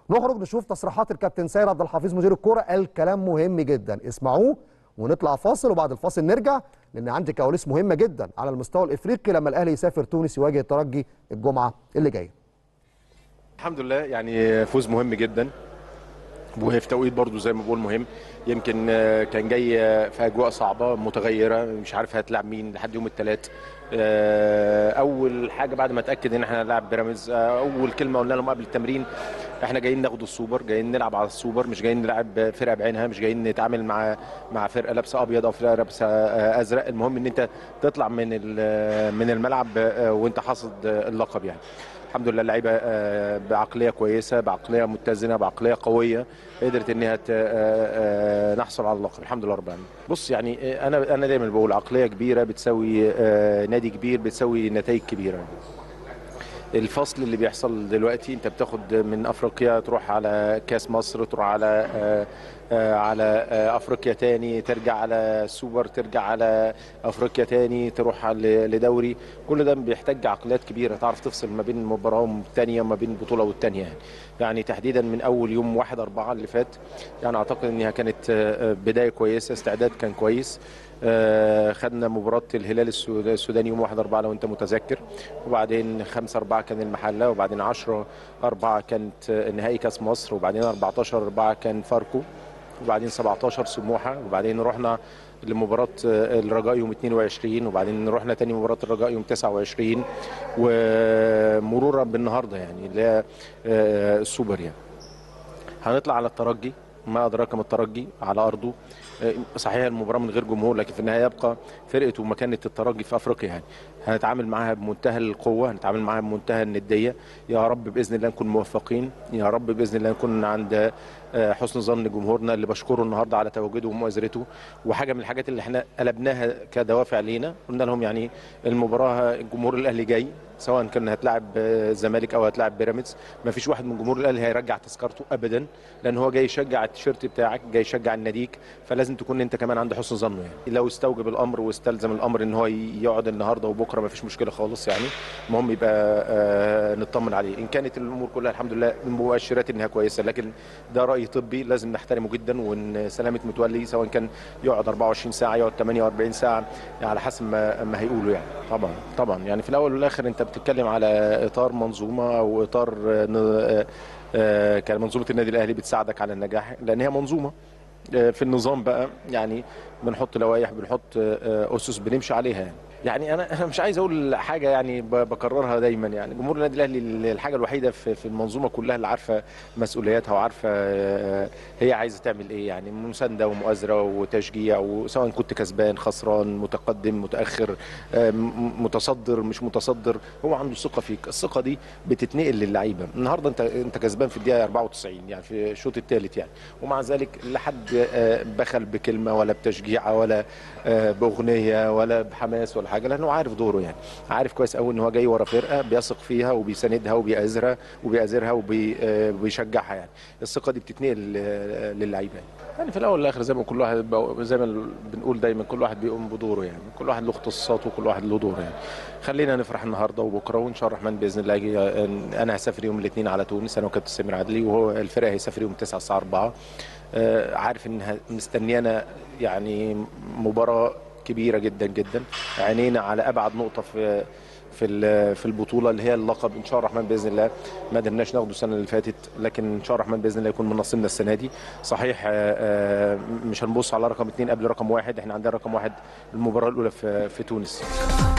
نخرج نشوف تصريحات الكابتن سيد عبد الحفيظ مدير الكوره قال كلام مهم جدا اسمعوه ونطلع فاصل وبعد الفاصل نرجع لان عندي كواليس مهمه جدا على المستوى الافريقي لما الاهلي يسافر تونس يواجه الترجي الجمعه اللي جايه الحمد لله يعني فوز مهم جدا وفي توقيت برضو زي ما بقول مهم يمكن آه، كان جاي آه، في اجواء صعبه متغيره مش عارف هتلعب مين لحد يوم الثلاث اول حاجه بعد ما اتاكد ان احنا هنلعب بيراميدز آه، اول كلمه قلنا لهم قبل التمرين احنا جايين ناخد السوبر جايين نلعب على السوبر مش جايين نلعب فرقه بعينها مش جايين نتعامل مع مع فرقه لابسه ابيض او فرقه لابسه آه، ازرق المهم ان انت تطلع من ال- من الملعب آه، وانت حاصد آه، اللقب يعني الحمد لله اللعيبه آه، بعقليه كويسه بعقليه متزنه بعقليه قويه قدرت انها ت- آه، آه، نحصل على اللقب الحمد لله رب العالمين بص يعني آه، انا انا دايما بقول عقليه كبيره بتساوي آه، نادي كبير بتساوي نتائج كبيره الفصل اللي بيحصل دلوقتي انت بتاخد من افريقيا تروح على كاس مصر تروح على آه، آه، على آه، افريقيا تاني ترجع على سوبر ترجع على افريقيا تاني تروح ل- لدوري كل ده بيحتاج عقليات كبيره تعرف تفصل ما بين مباراه والتانيه وما بين البطوله والتانيه يعني يعني تحديدا من اول يوم 1 4 اللي فات يعني اعتقد انها كانت آه، آه، بدايه كويسه استعداد كان كويس آه، خدنا مباراة الهلال السود- السوداني يوم 1 4 لو انت متذكر وبعدين 5 4 كان المحلة وبعدين 10 4 كانت آه، نهائي كاس مصر وبعدين 14 4 كان فاركو وبعدين 17 سموحة وبعدين رحنا لمباراة آه، الرجاء يوم 22 وبعدين رحنا تاني مباراة الرجاء يوم 29 ومرورا بالنهاردة يعني اللي هي آه، السوبر يعني هنطلع على الترجي ما أدراك ما الترجي على أرضه آه، صحيح المباراة من غير جمهور لكن في النهاية يبقى فرقة ومكانة الترجي في أفريقيا يعني هنتعامل معاها بمنتهى القوة هنتعامل معاها بمنتهى الندية يا رب بإذن الله نكون موفقين يا رب بإذن الله نكون عند آه، حسن ظن جمهورنا اللي بشكره النهارده على تواجده ومؤازرته وحاجه من الحاجات اللي احنا قلبناها كدوافع لينا قلنا لهم يعني المباراه الجمهور الاهلي جاي سواء كان هتلاعب آه، الزمالك او هتلاعب بيراميدز ما فيش واحد من جمهور الاهلي هيرجع تذكرته ابدا لان هو جاي يشجع التيشيرت بتاعك جاي يشجع ناديك فلازم تكون انت كمان عند حسن ظنه يعني لو استوجب الامر واستلزم الامر ان هو يقعد النهارده وبكره ما فيش مشكله خالص يعني المهم يبقى آه، نطمن عليه ان كانت الامور كلها الحمد لله المؤشرات انها كويسه لكن ده راي طبي لازم نحترمه جدا وان سلامه متولي سواء كان يقعد 24 ساعه يقعد 48 ساعه على حسب ما ما هيقولوا يعني طبعا طبعا يعني في الاول والاخر انت بتتكلم على اطار منظومه او اطار آه، ن- آه، آه، كان منظومه النادي الاهلي بتساعدك على النجاح لان هي منظومه آه، في النظام بقى يعني بنحط لوائح بنحط آه، اسس بنمشي عليها يعني يعني انا انا مش عايز اقول حاجه يعني ب- بكررها دايما يعني جمهور النادي الاهلي الحاجه الوحيده في في المنظومه كلها اللي عارفه مسؤولياتها وعارفه آه، هي عايزه تعمل ايه يعني مسانده ومؤازره وتشجيع وسواء كنت كسبان خسران متقدم متاخر آه، م- متصدر مش متصدر هو عنده ثقه فيك الثقه دي بتتنقل للعيبه النهارده انت انت كسبان في الدقيقه 94 يعني في الشوط الثالث يعني ومع ذلك لا حد آه، بخل بكلمه ولا بتشجيع ولا آه، باغنيه ولا بحماس ولا حاجه لانه عارف دوره يعني عارف كويس قوي ان هو جاي ورا فرقه بيثق فيها وبيساندها وبيأزرها وبيأزرها وبيشجعها يعني الثقه دي بتتنقل آه، للعيبه يعني. يعني في الاول والاخر زي ما كل واحد بقى- زي ما بنقول دايما كل واحد بيقوم بدوره يعني كل واحد له اختصاصاته وكل واحد له دوره يعني خلينا نفرح النهارده وبكره وان شاء الله الرحمن باذن الله أجي- انا هسافر يوم الاثنين على تونس انا وكابتن سمير عدلي وهو الفرقه هيسافر يوم 9 الساعه 4 آه، عارف ان مستنيانا يعني مباراه كبيره جدا جدا عينينا على ابعد نقطه في في ال- في البطوله اللي هي اللقب ان شاء الله الرحمن باذن الله ما قدرناش ناخده السنه اللي فاتت لكن ان شاء الله الرحمن باذن الله يكون من نصيبنا السنه دي صحيح آه، آه، مش هنبص على رقم اثنين قبل رقم واحد احنا عندنا رقم واحد المباراه الاولى في في تونس